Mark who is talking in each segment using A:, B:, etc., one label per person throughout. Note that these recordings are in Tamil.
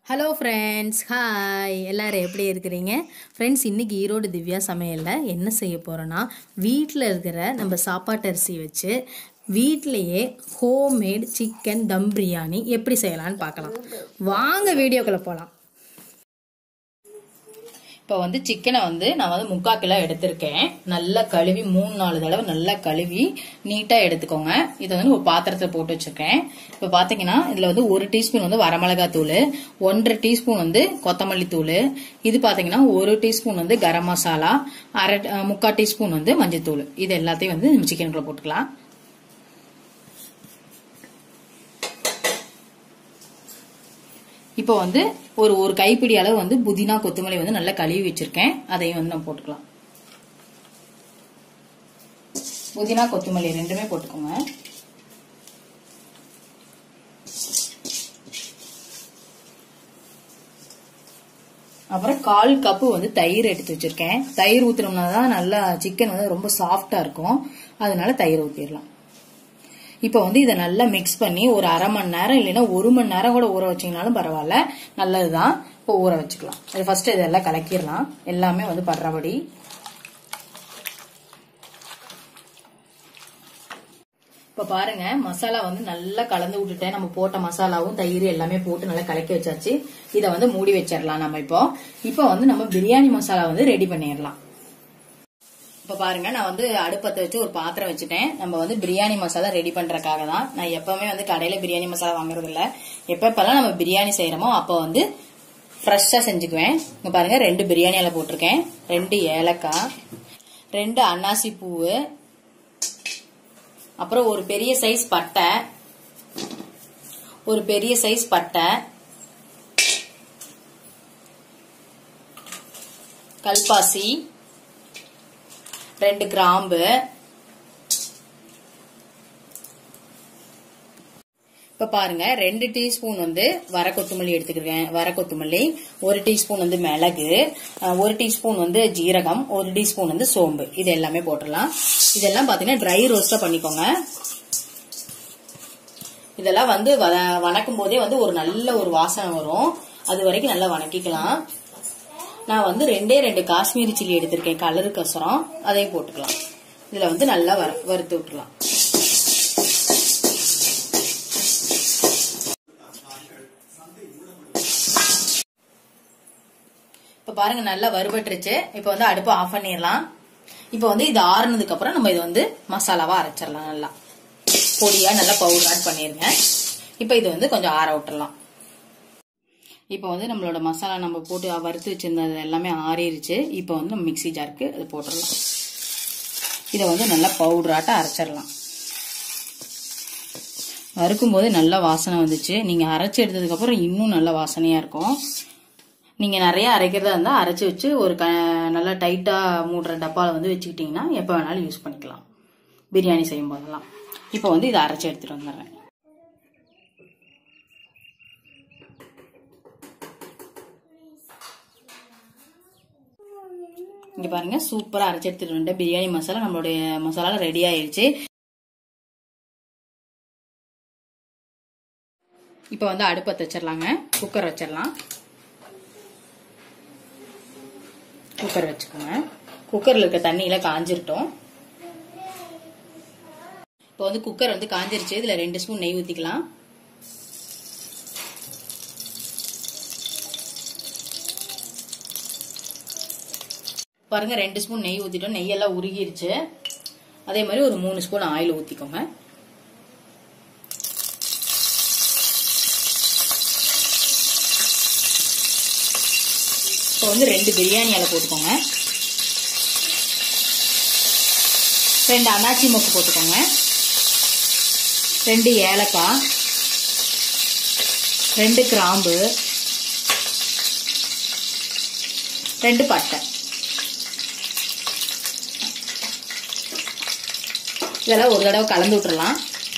A: ஹலோ ஃப்ரெண்ட்ஸ் ஹாய் எல்லாரும் எப்படி இருக்கிறீங்க ஃப்ரெண்ட்ஸ் இன்றைக்கி ஈரோடு திவ்யா சமையலில் என்ன செய்ய போகிறோன்னா வீட்டில் இருக்கிற நம்ம சாப்பாட்டு அரிசி வச்சு வீட்டிலையே ஹோம்மேட் சிக்கன் தம் பிரியாணி எப்படி செய்யலாம்னு பார்க்கலாம் வாங்க வீடியோக்குள்ளே போகலாம் இப்போ வந்து சிக்கனை வந்து நான் வந்து முக்கா கிலோ எடுத்திருக்கேன் நல்லா கழுவி மூணு நாலு தடவை நல்லா கழுவி நீட்டாக எடுத்துக்கோங்க இதை வந்து ஒரு பாத்திரத்தில் போட்டு வச்சிருக்கேன் இப்போ பார்த்தீங்கன்னா இதில் வந்து ஒரு டீஸ்பூன் வந்து வரமிளகாய் தூள் ஒன்றரை டீஸ்பூன் வந்து கொத்தமல்லி தூள் இது பார்த்தீங்கன்னா ஒரு டீஸ்பூன் வந்து கரம் மசாலா அரை அஹ், முக்கால் டீஸ்பூன் வந்து மஞ்சள் தூள் இது எல்லாத்தையும் வந்து நம்ம சிக்கனுக்குள்ள போட்டுக்கலாம் இப்போ வந்து ஒரு ஒரு கைப்பிடி அளவு வந்து புதினா கொத்தமல்லி வந்து நல்லா கழுவி வச்சிருக்கேன் அதையும் வந்து நம்ம போட்டுக்கலாம் புதினா கொத்தமல்லி ரெண்டுமே போட்டுக்கோங்க அப்புறம் கால் கப்பு வந்து தயிர் எடுத்து வச்சிருக்கேன் தயிர் ஊத்துனோம்னா தான் நல்லா சிக்கன் வந்து ரொம்ப சாஃப்டா இருக்கும் அதனால தயிர் ஊத்திடலாம் இப்போ வந்து இதை நல்லா மிக்ஸ் பண்ணி ஒரு அரை மணி நேரம் இல்லைன்னா ஒரு மணி நேரம் கூட ஊற வச்சீங்கனாலும் பரவாயில்ல நல்லதுதான் இப்போ ஊற வச்சுக்கலாம் இது ஃபர்ஸ்ட் இதெல்லாம் கலக்கிடலாம் எல்லாமே வந்து படுறபடி இப்போ பாருங்க மசாலா வந்து நல்லா கலந்து விட்டுட்டேன் நம்ம போட்ட மசாலாவும் தயிர் எல்லாமே போட்டு நல்லா கலக்கி வச்சாச்சு இதை வந்து மூடி வச்சிடலாம் நம்ம இப்போ இப்போ வந்து நம்ம பிரியாணி மசாலா வந்து ரெடி பண்ணிடலாம் இப்ப பாருங்க நான் வந்து அடுப்பத்தை வச்சு ஒரு பாத்திரம் வச்சுட்டேன் நம்ம வந்து பிரியாணி மசாலா ரெடி பண்றதுக்காக தான் நான் எப்பவுமே வந்து கடையில பிரியாணி மசாலா வாங்குறது இல்ல எப்பப்பெல்லாம் நம்ம பிரியாணி செய்யறோமோ அப்போ வந்து ஃப்ரெஷ்ஷா செஞ்சுக்குவேன் இங்க பாருங்க ரெண்டு பிரியாணி இலை போட்டிருக்கேன் ரெண்டு ஏலக்காய் ரெண்டு அன்னாசி பூவு அப்புறம் ஒரு பெரிய சைஸ் பட்டை ஒரு பெரிய சைஸ் பட்டை கல்பாசி ரெண்டு கிராம்பு இப்ப பாருங்க ரெண்டு டீஸ்பூன் வந்து வர கொத்தமல்லி எடுத்துக்கிறேன் வர கொத்தமல்லி ஒரு டீஸ்பூன் வந்து மிளகு அஹ், ஒரு டீஸ்பூன் வந்து ஜீரகம் ஒரு டீஸ்பூன் வந்து சோம்பு இது எல்லாமே போட்டுடலாம் இதெல்லாம் பாத்தீங்கன்னா ட்ரை ரோஸ்டா பண்ணிக்கோங்க இதெல்லாம் வந்து வத- வணக்கும் போதே வந்து ஒரு நல்ல ஒரு வாசனை வரும் அது வரைக்கும் நல்லா வணக்கிக்கலாம் நான் வந்து ரெண்டே ரெண்டு காஷ்மீரி சில்லி எடுத்திருக்கேன் கலருக்கு கசரம் அதையும் போட்டுக்கலாம் இதுல வந்து நல்லா வறு- வறுத்து விட்டுலாம் இப்ப பாருங்க நல்லா வறுபட்டுருச்சு இப்ப வந்து அடுப்பு ஆஃப் பண்ணிடலாம் இப்ப வந்து இது ஆறுனதுக்கு அப்புறம் நம்ம இது வந்து மசாலாவா அரைச்சிடலாம் நல்லா பொடியா நல்லா பவுடர் ஆட் பண்ணிருங்க இப்ப இது வந்து கொஞ்சம் ஆற விட்டுறலாம் இப்போ வந்து நம்மளோட மசாலா நம்ம போட்டு வறுத்து வச்சிருந்தது எல்லாமே ஆறிடுச்சு இப்போ வந்து நம்ம மிக்ஸி ஜாருக்கு அது போட்டுடலாம் இதை வந்து நல்லா பவுடராட்டம் அரைச்சிடலாம் வறுக்கும் போது நல்ல வாசனை வந்துச்சு நீங்க அரைச்சி எடுத்ததுக்கு அப்புறம் இன்னும் நல்ல வாசனையா இருக்கும் நீங்க நிறைய அரைக்கிறதா இருந்தா அரைச்சு வச்சு ஒரு க நல்லா டைட்டா மூடுற டப்பால வந்து வச்சுக்கிட்டீங்கன்னா எப்ப வேணாலும் யூஸ் பண்ணிக்கலாம் பிரியாணி செய்யும் போதெல்லாம் இப்போ வந்து இதை அரைச்சு எடுத்துட்டு வந்துடுறேன் இங்க பாருங்க சூப்பரா அரைச்சு எடுத்துட்டு வந்துட்டேன் பிரியாணி மசாலா நம்மளுடைய மசாலா ரெடி ஆயிருச்சு இப்போ வந்து அடுப்பத்தை வச்சிடலாங்க குக்கர் வச்சிடலாம் குக்கர் வச்சுக்கோங்க குக்கர்ல இருக்க தண்ணியில காஞ்சிரட்டும் இப்போ வந்து குக்கர் வந்து காஞ்சிருச்சு இதுல ரெண்டு ஸ்பூன் நெய் ஊத்திக்கலாம் பாருங்க ரெண்டு ஸ்பூன் நெய் ஊத்திட்டோம் நெய் எல்லாம் உருகிருச்சு அதே மாதிரி ஒரு மூணு ஸ்பூன் ஆயில் ஊத்திக்கோங்க இப்போ வந்து ரெண்டு பிரியாணி இலை போட்டுக்கோங்க ரெண்டு அன்னாச்சி மொக்கு போட்டுக்கோங்க ரெண்டு ஏலக்காய் ரெண்டு கிராம்பு ரெண்டு பட்டை இதெல்லாம் ஒரு தடவை கலந்து விட்டுறலாம்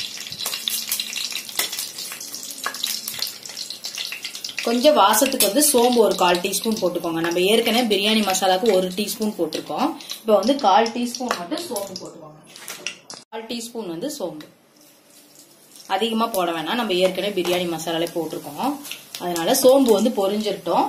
A: கொஞ்சம் வாசத்துக்கு வந்து சோம்பு ஒரு கால் டீஸ்பூன் போட்டுக்கோங்க நம்ம ஏற்கனவே பிரியாணி மசாலாக்கு ஒரு டீஸ்பூன் போட்டிருக்கோம் இப்போ வந்து கால் டீஸ்பூன் மட்டும் சோம்பு போட்டுக்கோங்க கால் டீஸ்பூன் வந்து சோம்பு அதிகமா போட வேணாம் நம்ம ஏற்கனவே பிரியாணி மசாலாலே போட்டிருக்கோம் அதனால சோம்பு வந்து பொரிஞ்சிரட்டும்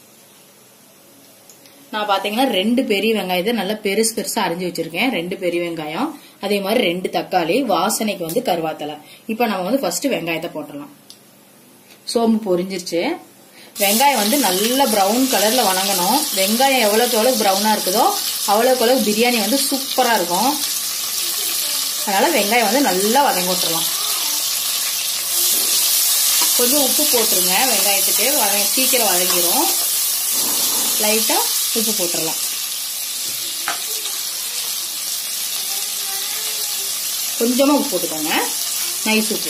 A: நான் பாத்தீங்கன்னா ரெண்டு பெரிய வெங்காயத்தை நல்லா பெருசு பெருசா அரிஞ்சு வச்சிருக்கேன் ரெண்டு பெரிய வெங்காயம் அதே மாதிரி ரெண்டு தக்காளி வாசனைக்கு வந்து கருவாத்தலை இப்ப நம்ம வந்து ஃபர்ஸ்ட் வெங்காயத்தை போட்டுடலாம் சோம்பு பொரிஞ்சிருச்சு வெங்காயம் வந்து நல்ல பிரவுன் கலர்ல வணங்கணும் வெங்காயம் எவ்வளவுக்கு எவ்வளவு பிரவுனா இருக்குதோ அவ்வளவுக்கு அளவு பிரியாணி வந்து சூப்பரா இருக்கும் அதனால வெங்காயம் வந்து நல்லா வதங்கி விட்டுறலாம் கொஞ்சம் உப்பு போட்டுருங்க வெங்காயத்துக்கு வதங்க சீக்கிரம் வதங்கிரும் லைட்டா உப்பு போட்டுடலாம் கொஞ்சமா உப்பு போட்டுக்கோங்க நைஸ் உப்பு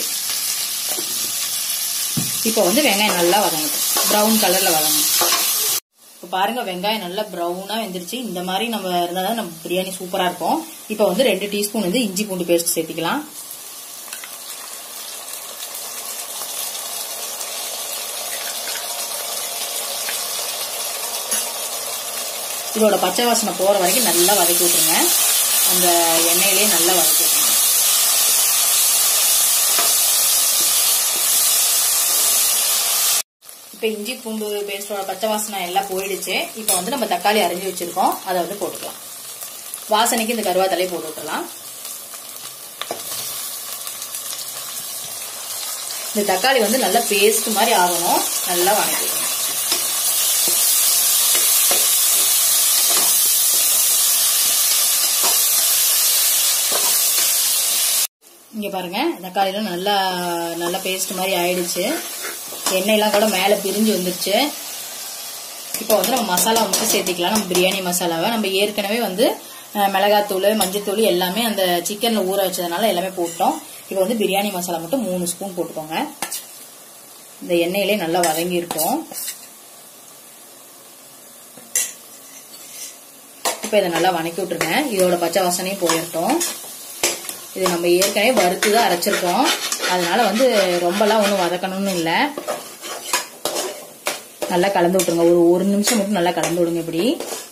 A: இப்போ வந்து வெங்காயம் நல்லா வதங்கட்டும் ப்ரௌன் கலர்ல வதங்கணும் இப்போ பாருங்க வெங்காயம் நல்லா ப்ரௌனா வெந்துருச்சு இந்த மாதிரி நம்ம இருந்தால் தான் நம்ம பிரியாணி சூப்பரா இருக்கும் இப்போ வந்து ரெண்டு டீஸ்பூன் வந்து இஞ்சி பூண்டு பேஸ்ட் சேர்த்துக்கலாம் இதோட பச்சை வாசனை போற வரைக்கும் நல்லா வதக்கி விட்டுருங்க அந்த எண்ணெயிலேயே நல்லா வதக்கி விட்டுருங்க இப்போ இஞ்சி பூண்டு பேஸ்டோட பச்சை வாசனை எல்லாம் போயிடுச்சு இப்போ வந்து நம்ம தக்காளி அரைஞ்சி வச்சிருக்கோம் அதை வந்து போட்டுக்கலாம் வாசனைக்கு இந்த கருவாத்தலையை போட்டு விட்டுலாம் இந்த தக்காளி வந்து நல்லா பேஸ்ட் மாதிரி ஆகணும் நல்லா வணக்கிக்கணும் இங்க பாருங்க தக்காளிலாம் நல்லா நல்லா பேஸ்ட் மாதிரி ஆயிடுச்சு எண்ணெயெல்லாம் கூட மேலே பிரிஞ்சு வந்துருச்சு இப்போ வந்து நம்ம மசாலா மட்டும் சேர்த்திக்கலாம் நம்ம பிரியாணி மசாலாவை நம்ம ஏற்கனவே வந்து அஹ், மிளகாத்தூள் மஞ்சத்தூள் எல்லாமே அந்த சிக்கன்ல ஊற வச்சதுனால எல்லாமே போட்டோம் இப்போ வந்து பிரியாணி மசாலா மட்டும் மூணு ஸ்பூன் போட்டுக்கோங்க இந்த எண்ணெயிலே நல்லா வதங்கி இருக்கும் இப்போ இதை நல்லா வணக்கி விட்டுருங்க இதோட பச்சை வாசனையும் போயிடட்டும் இது நம்ம ஏற்கனவே வறுத்து தான் அரைச்சிருக்கோம் அதனால வந்து ரொம்பலாம் ஒன்றும் வதக்கணும்னு இல்லை நல்லா கலந்து விட்டுருங்க ஒரு ஒரு நிமிஷம் மட்டும் நல்லா கலந்து விடுங்க இப்படி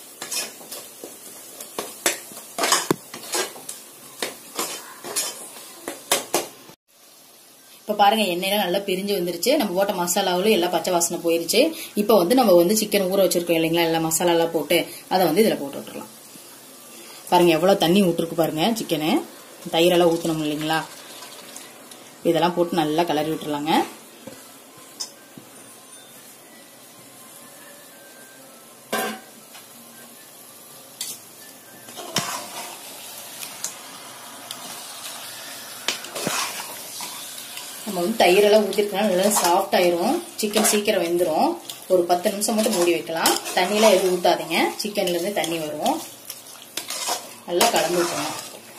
A: இப்ப பாருங்க எண்ணெயெல்லாம் நல்லா பிரிஞ்சு வந்துருச்சு நம்ம போட்ட மசாலாவிலும் எல்லாம் பச்சை வாசனை போயிருச்சு இப்போ வந்து நம்ம வந்து சிக்கன் ஊற வச்சிருக்கோம் இல்லைங்களா எல்லாம் மசாலா எல்லாம் போட்டு அதை வந்து இதுல போட்டு விட்டுறலாம் பாருங்க எவ்வளவு தண்ணி விட்டுருக்கு பாருங்க சிக்கனு தயிரெல்லாம் ஊத்தணும் இல்லைங்களா இதெல்லாம் போட்டு நல்லா கிளறி விட்டுறலாங்க நம்ம வந்து தயிரெல்லாம் ஊற்றிருக்கனால நல்லா சாஃப்ட் ஆயிரும் சிக்கன் சீக்கிரம் வெந்துடும் ஒரு பத்து நிமிஷம் மட்டும் மூடி வைக்கலாம் தண்ணியெல்லாம் எதுவும் ஊற்றாதீங்க சிக்கன்ல இருந்து தண்ணி வரும் நல்லா கலந்து விட்டுருங்க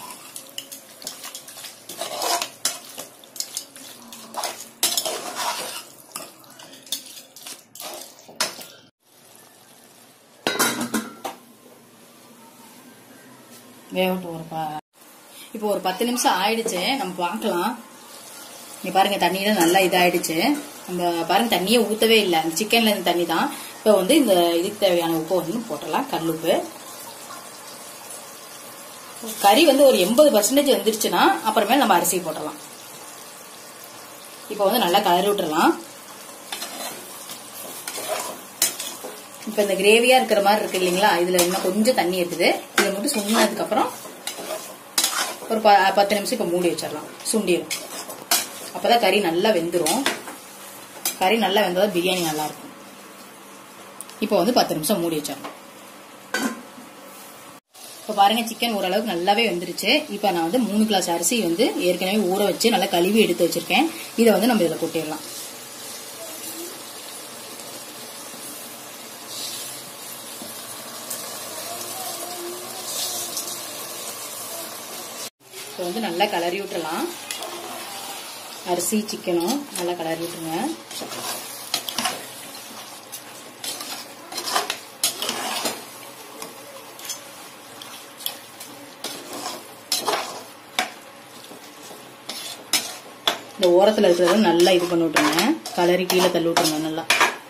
A: வேகட்டும் ஒரு ப- இப்போ ஒரு பத்து நிமிஷம் ஆயிடுச்சு நம்ம பார்க்கலாம் இங்க பாருங்க தண்ணியில நல்லா இதாயிடுச்சு நம்ம பாருங்க தண்ணியே ஊத்தவே இல்லை அந்த சிக்கன்ல இருந்து தண்ணி தான் இப்போ வந்து இந்த இதுக்கு தேவையான உப்பு வந்து போட்டுடலாம் கல்லுப்பு கறி வந்து ஒரு எண்பது பர்சன்டேஜ் வந்துருச்சுன்னா அப்புறமே நம்ம அரிசி போடலாம் இப்போ வந்து நல்லா கலரி விட்டுறலாம் இப்போ இந்த கிரேவியா இருக்கிற மாதிரி இருக்கு இல்லைங்களா இதுல இன்னும் கொஞ்சம் தண்ணி இருக்குது இதை மட்டும் சுண்டினதுக்கு அப்புறம் ஒரு ப- பத்து நிமிஷம் இப்போ மூடி வச்சிடலாம் சுண்டிடும் அப்பதான் கறி நல்லா வெந்துரும் கறி நல்லா வெந்தாதான் பிரியாணி நல்லா இருக்கும் இப்போ வந்து பத்து நிமிஷம் மூடி வச்சிடலாம் இப்போ பாருங்க சிக்கன் ஓரளவுக்கு நல்லாவே வெந்துருச்சு இப்போ நான் வந்து மூணு கிளாஸ் அரிசி வந்து ஏற்கனவே ஊற வச்சு நல்லா கழுவி எடுத்து வச்சிருக்கேன் இதை வந்து நம்ம இதில் கொட்டிடலாம் இப்போ வந்து நல்லா கலரி விட்டுறலாம் அரிசி சிக்கனும் நல்லா கலரி விட்டுருங்க இந்த ஓரத்துல இருக்கிறத நல்லா இது பண்ணி விட்டுருங்க கலரி கீழே தள்ளி விட்டுருங்க நல்லா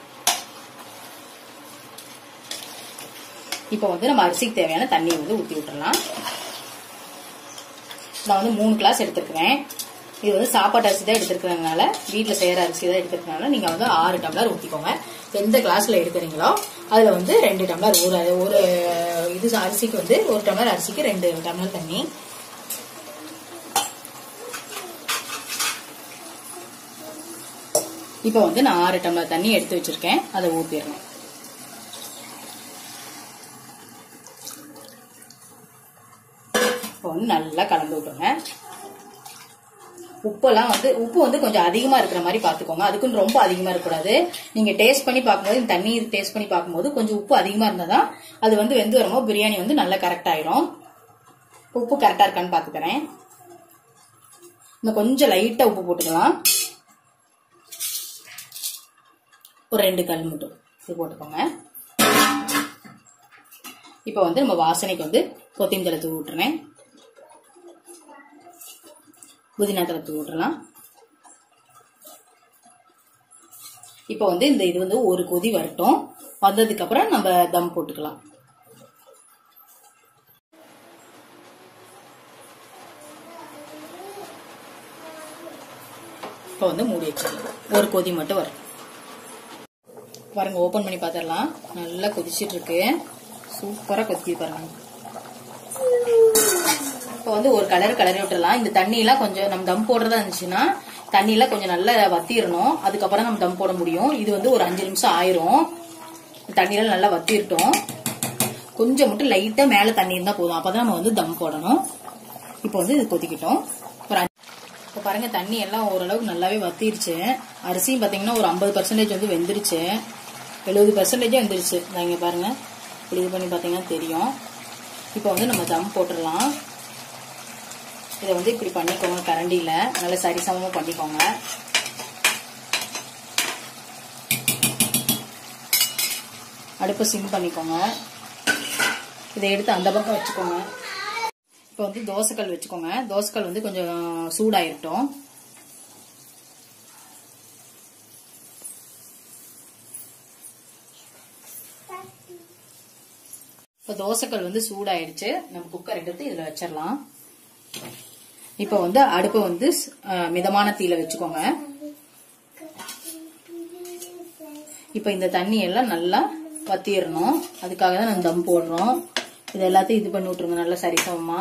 A: இப்போ வந்து நம்ம அரிசிக்கு தேவையான தண்ணியை வந்து ஊற்றி விட்டுறலாம் நான் வந்து மூணு கிளாஸ் எடுத்துருக்கிறேன் இது வந்து சாப்பாட்டு அரிசி தான் எடுத்துருக்கிறதுனால வீட்டில் செய்யற அரிசி தான் எடுத்துருக்கனால நீங்க வந்து ஆறு டம்ளர் ஊற்றிக்கோங்க எந்த கிளாஸ்ல எடுக்கிறீங்களோ அதுல வந்து ரெண்டு டம்ளர் ஒரு ஒரு இது அரிசிக்கு வந்து ஒரு டம்ளர் அரிசிக்கு ரெண்டு டம்ளர் தண்ணி இப்போ வந்து நான் ஆறு டம்ளர் தண்ணி எடுத்து வச்சிருக்கேன் அதை ஊற்றிடணும் இப்போ வந்து நல்லா கலந்து விட்டுருங்க உப்பெல்லாம் வந்து உப்பு வந்து கொஞ்சம் அதிகமா இருக்கிற மாதிரி பாத்துக்கோங்க அதுக்குன்னு ரொம்ப அதிகமா இருக்கக்கூடாது நீங்க டேஸ்ட் பண்ணி பார்க்கும்போது இந்த தண்ணி டேஸ்ட் பண்ணி பார்க்கும்போது கொஞ்சம் உப்பு அதிகமா இருந்தாதான் அது வந்து வெந்து வரும்போது பிரியாணி வந்து நல்லா கரெக்ட் ஆயிரும் உப்பு கரெக்டா இருக்கான்னு பாத்துக்கிறேன் இன்னும் கொஞ்சம் லைட்டா உப்பு போட்டுக்கலாம் ஒரு ரெண்டு கல் மட்டும் இது போட்டுக்கோங்க இப்போ வந்து நம்ம வாசனைக்கு வந்து கொத்தமல்லி தலை தூவி விட்டுறேன் புதினா தலை தூவி விட்டுறலாம் இப்போ வந்து இந்த இது வந்து ஒரு கொதி வரட்டும் வந்ததுக்கு அப்புறம் நம்ம தம் போட்டுக்கலாம் இப்போ வந்து மூடி வச்சிடலாம் ஒரு கொதி மட்டும் வரும் பாருங்க ஓபன் பண்ணி பார்த்துடலாம் நல்லா கொதிச்சிட்டு இருக்கு சூப்பரா கொதிக்குது பாருங்க இப்போ வந்து ஒரு கலர் கலரி விட்டுறலாம் இந்த தண்ணி எல்லாம் கொஞ்சம் நம்ம தம் போடுறதா இருந்துச்சுன்னா தண்ணி எல்லாம் கொஞ்சம் நல்லா வத்திரணும் அதுக்கப்புறம் நம்ம தம் போட முடியும் இது வந்து ஒரு அஞ்சு நிமிஷம் ஆயிரும் தண்ணியெல்லாம் நல்லா வத்திரட்டும் கொஞ்சம் மட்டும் லைட்டா மேல தண்ணி இருந்தா போதும் அப்பதான் நம்ம வந்து தம் போடணும் இப்போ வந்து இது கொதிக்கிட்டோம் ஒரு அஞ்சு- இப்போ பாருங்க தண்ணி எல்லாம் ஓரளவுக்கு நல்லாவே வத்திருச்சு அரிசியும் பாத்தீங்கன்னா ஒரு ஐம்பது பர்சன்டேஜ் வந்து வெந்துருச்சு எழுபது பர்சன்டேஜ் வெந்துருச்சு நான் இங்க பாருங்க இப்படி இது பண்ணி பாத்தீங்கன்னா தெரியும் இப்போ வந்து நம்ம தம் போட்டுடலாம் இதை வந்து இப்படி பண்ணிக்கோங்க கரண்டியில நல்லா சரிசமமா பண்ணிக்கோங்க அடுப்பை சிம் பண்ணிக்கோங்க இதை எடுத்து அந்த பக்கம் வச்சுக்கோங்க இப்போ வந்து தோசைக்கல் வச்சுக்கோங்க தோசைக்கல் வந்து கொஞ்சம் சூடாயிருட்டும் இப்போ தோசைக்கல் வந்து சூடாயிடுச்சு நம்ம குக்கர் எடுத்து இதுல வச்சிடலாம் இப்போ வந்து அடுப்பை வந்து அஹ், மிதமான தீயில வச்சுக்கோங்க இப்போ இந்த தண்ணி எல்லாம் நல்லா வத்திரணும் அதுக்காக தான் நம்ம தம் போடுறோம் இது எல்லாத்தையும் இது பண்ணி விட்டுருங்க நல்லா சரிசமமா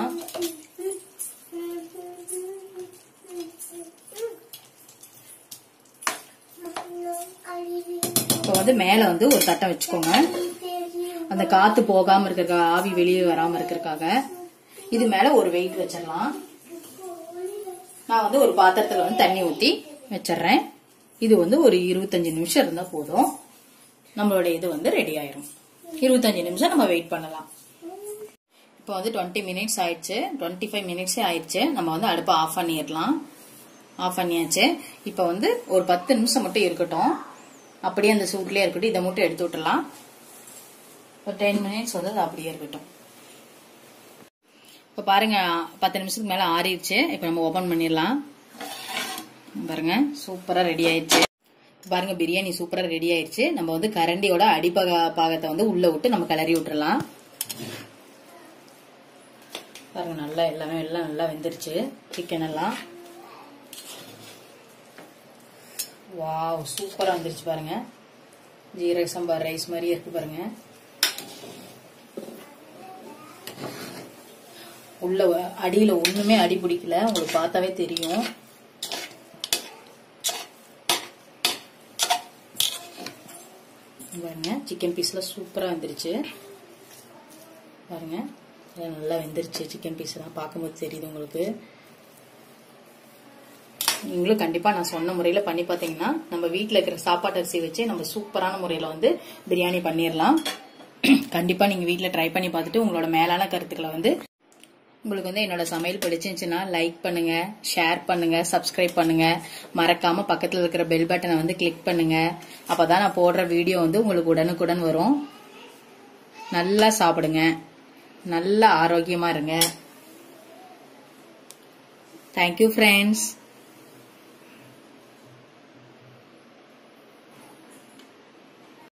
A: இப்போ வந்து மேல வந்து ஒரு தட்டை வச்சுக்கோங்க அந்த காத்து போகாம இருக்கிறதுக்காக ஆவி வெளியே வராம இருக்கிறதுக்காக இது மேல ஒரு வெயிட் வச்சிடலாம் நான் வந்து ஒரு பாத்திரத்துல வந்து தண்ணி ஊத்தி வச்சிடுறேன் இது வந்து ஒரு இருபத்தஞ்சு நிமிஷம் இருந்தா போதும் நம்மளோட இது வந்து ரெடி ஆயிரும் இருபத்தஞ்சு நிமிஷம் நம்ம வெயிட் பண்ணலாம் இப்போ வந்து டுவெண்ட்டி மினிட்ஸ் ஆயிடுச்சு டுவெண்ட்டி ஃபைவ் மினிட்ஸே ஆயிடுச்சு நம்ம வந்து அடுப்பை ஆஃப் பண்ணிடலாம் ஆஃப் பண்ணியாச்சு இப்போ வந்து ஒரு பத்து நிமிஷம் மட்டும் இருக்கட்டும் அப்படியே அந்த சூட்லயே இருக்கட்டும் இதை மட்டும் எடுத்து விட்டுலாம் ஒரு டென் மினிட்ஸ் வந்து அது அப்படியே இருக்கட்டும் இப்போ பாருங்க பத்து நிமிஷத்துக்கு மேல ஆறிடுச்சு இப்போ நம்ம ஓபன் பண்ணிடலாம் பாருங்க சூப்பரா ரெடி ஆயிடுச்சு பாருங்க பிரியாணி சூப்பரா ரெடி ஆயிடுச்சு நம்ம வந்து கரண்டியோட அடிப்பக பாகத்தை வந்து உள்ள விட்டு நம்ம கிளறி விட்டுறலாம் பாருங்க நல்லா எல்லாமே எல்லாம் நல்லா வெந்துருச்சு சிக்கன் எல்லாம் வாவ் சூப்பரா வந்துருச்சு பாருங்க ஜீரக சம்பார் ரைஸ் மாதிரியே இருக்கு பாருங்க உள்ள வ- அடியில ஒண்ணுமே அடி பிடிக்கல உங்களுக்கு பார்த்தாவே தெரியும் பாருங்க சிக்கன் பீஸ்லாம் சூப்பரா வந்துருச்சு பாருங்க எல்லாம் நல்லா வெந்துருச்சு சிக்கன் பீஸ் எல்லாம் பார்க்கும்போது தெரியுது உங்களுக்கு நீங்களும் கண்டிப்பா நான் சொன்ன முறையில பண்ணி பார்த்தீங்கன்னா நம்ம வீட்ல இருக்கிற சாப்பாட்டு அரிசி வச்சு நம்ம சூப்பரான முறையில வந்து பிரியாணி பண்ணிடலாம் கண்டிப்பா நீங்க வீட்ல ட்ரை பண்ணி பார்த்துட்டு உங்களோட மேலான கருத்துக்களை வந்து உங்களுக்கு வந்து என்னோட சமையல் பிடிச்சிருந்துச்சுன்னா லைக் பண்ணுங்க ஷேர் பண்ணுங்க சப்ஸ்கிரைப் பண்ணுங்க மறக்காம பக்கத்துல இருக்கிற பெல் பட்டனை வந்து கிளிக் பண்ணுங்க அப்பதான் நான் போடுற வீடியோ வந்து உங்களுக்கு உடனுக்குடன் வரும் நல்லா சாப்பிடுங்க நல்லா ஆரோக்கியமா இருங்க தேங்க்யூ ஃப்ரெண்ட்ஸ்